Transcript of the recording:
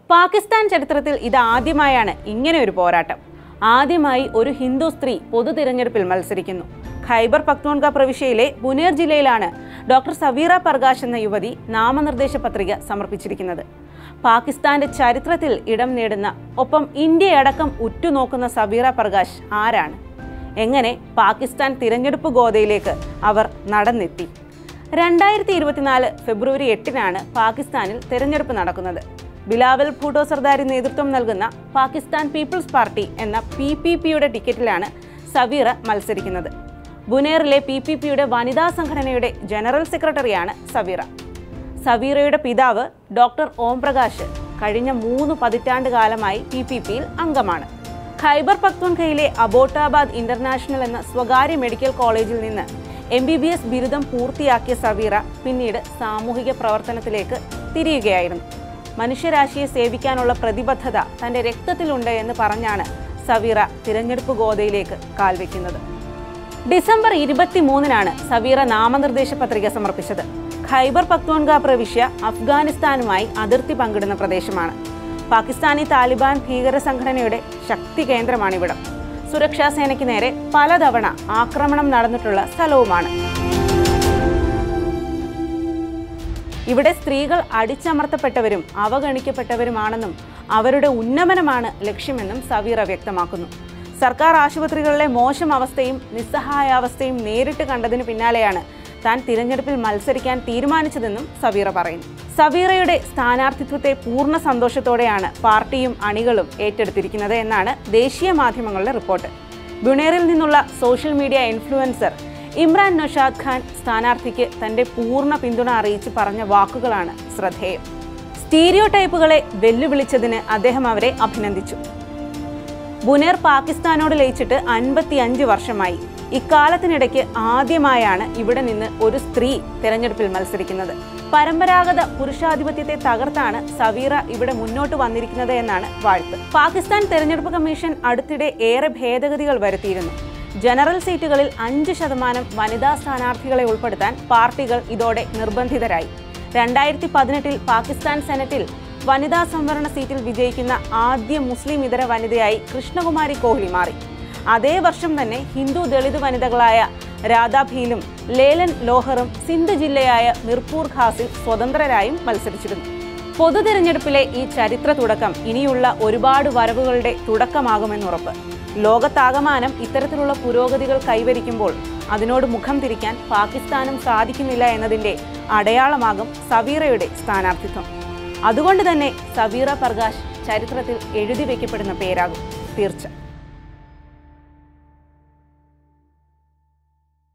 പാകിസ്ഥാൻ ചരിത്രത്തിൽ ഇതാദ്യമായാണ് ഇങ്ങനെ ഒരു പോരാട്ടം ആദ്യമായി ഒരു ഹിന്ദു സ്ത്രീ പൊതു തിരഞ്ഞെടുപ്പിൽ മത്സരിക്കുന്നു ഖൈബർ പക്തൂൺക പ്രവിശ്യയിലെ ബുനേർ ജില്ലയിലാണ് ഡോക്ടർ സവീറ പർഗാഷ് എന്ന യുവതി നാമനിർദ്ദേശ പത്രിക സമർപ്പിച്ചിരിക്കുന്നത് പാകിസ്ഥാന്റെ ചരിത്രത്തിൽ ഇടം നേടുന്ന ഒപ്പം ഇന്ത്യയടക്കം ഉറ്റുനോക്കുന്ന സവീറ പർഗാഷ് ആരാണ് എങ്ങനെ പാകിസ്ഥാൻ തിരഞ്ഞെടുപ്പ് ഗോതയിലേക്ക് അവർ നടന്നെത്തി രണ്ടായിരത്തി ഇരുപത്തിനാല് ഫെബ്രുവരി എട്ടിനാണ് പാകിസ്ഥാനിൽ തിരഞ്ഞെടുപ്പ് നടക്കുന്നത് ബിലാവൽ ഭൂട്ടോ സർദാരി നേതൃത്വം നൽകുന്ന പാകിസ്ഥാൻ പീപ്പിൾസ് പാർട്ടി എന്ന പി പി പിയുടെ ടിക്കറ്റിലാണ് സവീറ മത്സരിക്കുന്നത് ബുനേറിലെ പി പി പിയുടെ വനിതാ സംഘടനയുടെ ജനറൽ സെക്രട്ടറിയാണ് സവീറ സവീറയുടെ പിതാവ് ഡോക്ടർ ഓംപ്രകാശ് കഴിഞ്ഞ മൂന്ന് പതിറ്റാണ്ട് കാലമായി പി പി പിയിൽ അംഗമാണ് ഖൈബർ പക്തൂൺഖയിലെ അബോട്ടാബാദ് ഇന്റർനാഷണൽ എന്ന സ്വകാര്യ മെഡിക്കൽ കോളേജിൽ നിന്ന് എം ബി ബി എസ് ബിരുദം പൂർത്തിയാക്കിയ സവീറ പിന്നീട് സാമൂഹിക പ്രവർത്തനത്തിലേക്ക് തിരിയുകയായിരുന്നു മനുഷ്യരാശിയെ സേവിക്കാനുള്ള പ്രതിബദ്ധത തന്റെ രക്തത്തിലുണ്ട് എന്ന് പറഞ്ഞാണ് സവീറ തിരഞ്ഞെടുപ്പ് ഗോതയിലേക്ക് കാൽവെക്കുന്നത് ഡിസംബർ ഇരുപത്തിമൂന്നിനാണ് സവീറ നാമനിർദ്ദേശ പത്രിക സമർപ്പിച്ചത് ഖൈബർ പക്തൂൺഗ പ്രവിശ്യ അഫ്ഗാനിസ്ഥാനുമായി അതിർത്തി പങ്കിടുന്ന പ്രദേശമാണ് പാകിസ്ഥാനി താലിബാൻ ഭീകര സംഘടനയുടെ ശക്തി കേന്ദ്രമാണിവിടം സുരക്ഷാ സേനയ്ക്ക് നേരെ പലതവണ ആക്രമണം നടന്നിട്ടുള്ള സ്ഥലവുമാണ് ഇവിടെ സ്ത്രീകൾ അടിച്ചമർത്തപ്പെട്ടവരും അവഗണിക്കപ്പെട്ടവരുമാണെന്നും അവരുടെ ഉന്നമനമാണ് ലക്ഷ്യമെന്നും സവീറ വ്യക്തമാക്കുന്നു സർക്കാർ ആശുപത്രികളിലെ മോശം അവസ്ഥയും നിസ്സഹായാവസ്ഥയും നേരിട്ട് കണ്ടതിന് പിന്നാലെയാണ് താൻ തിരഞ്ഞെടുപ്പിൽ മത്സരിക്കാൻ തീരുമാനിച്ചതെന്നും സവീറ പറയുന്നു സവീറയുടെ സ്ഥാനാർത്ഥിത്വത്തെ പൂർണ്ണ സന്തോഷത്തോടെയാണ് പാർട്ടിയും അണികളും ഏറ്റെടുത്തിരിക്കുന്നത് എന്നാണ് ദേശീയ മാധ്യമങ്ങളുടെ റിപ്പോർട്ട് ബുണേറിൽ നിന്നുള്ള social media influencer Imran Noshad Khan സ്ഥാനാർത്ഥിക്ക് തന്റെ പൂർണ്ണ പിന്തുണ അറിയിച്ച് പറഞ്ഞ വാക്കുകളാണ് ശ്രദ്ധേയം സ്റ്റീരിയോ ടൈപ്പുകളെ വെല്ലുവിളിച്ചതിന് അദ്ദേഹം അവരെ അഭിനന്ദിച്ചു ബുനേർ പാകിസ്ഥാനോട് ലയിച്ചിട്ട് അൻപത്തി അഞ്ച് വർഷമായി ഇക്കാലത്തിനിടയ്ക്ക് ആദ്യമായാണ് ഇവിടെ നിന്ന് ഒരു സ്ത്രീ തെരഞ്ഞെടുപ്പിൽ മത്സരിക്കുന്നത് പരമ്പരാഗത പുരുഷാധിപത്യത്തെ തകർത്താണ് സവീറ ഇവിടെ മുന്നോട്ട് വന്നിരിക്കുന്നത് എന്നാണ് വാഴ്ത്ത് പാകിസ്ഥാൻ തെരഞ്ഞെടുപ്പ് കമ്മീഷൻ അടുത്തിടെ ഏറെ ഭേദഗതികൾ വരുത്തിയിരുന്നു ജനറൽ സീറ്റുകളിൽ അഞ്ച് ശതമാനം വനിതാ സ്ഥാനാർത്ഥികളെ ഉൾപ്പെടുത്താൻ പാർട്ടികൾ ഇതോടെ നിർബന്ധിതരായി രണ്ടായിരത്തി പതിനെട്ടിൽ പാകിസ്ഥാൻ സെനറ്റിൽ വനിതാ സംവരണ സീറ്റിൽ വിജയിക്കുന്ന ആദ്യ മുസ്ലിം ഇതര വനിതയായി കൃഷ്ണകുമാരി കോഹ്ലി മാറി അതേ വർഷം തന്നെ ഹിന്ദു ദളിത് വനിതകളായ രാധാ ഭീലും ലേലൻ ലോഹറും സിന്ധ് ജില്ലയായ മിർപൂർ ഖാസിൽ സ്വതന്ത്രരായും മത്സരിച്ചിരുന്നു പൊതു തിരഞ്ഞെടുപ്പിലെ ഈ ചരിത്ര തുടക്കം ഇനിയുള്ള ഒരുപാട് വരവുകളുടെ തുടക്കമാകുമെന്നുറപ്പ് ലോകത്താകമാനം ഇത്തരത്തിലുള്ള പുരോഗതികൾ കൈവരിക്കുമ്പോൾ അതിനോട് മുഖം തിരിക്കാൻ പാകിസ്ഥാനും സാധിക്കുന്നില്ല എന്നതിന്റെ അടയാളമാകും സവീറയുടെ സ്ഥാനാർത്ഥിത്വം അതുകൊണ്ട് തന്നെ സവീറ പ്രകാശ് ചരിത്രത്തിൽ എഴുതി വയ്ക്കപ്പെടുന്ന പേരാകും തീർച്ച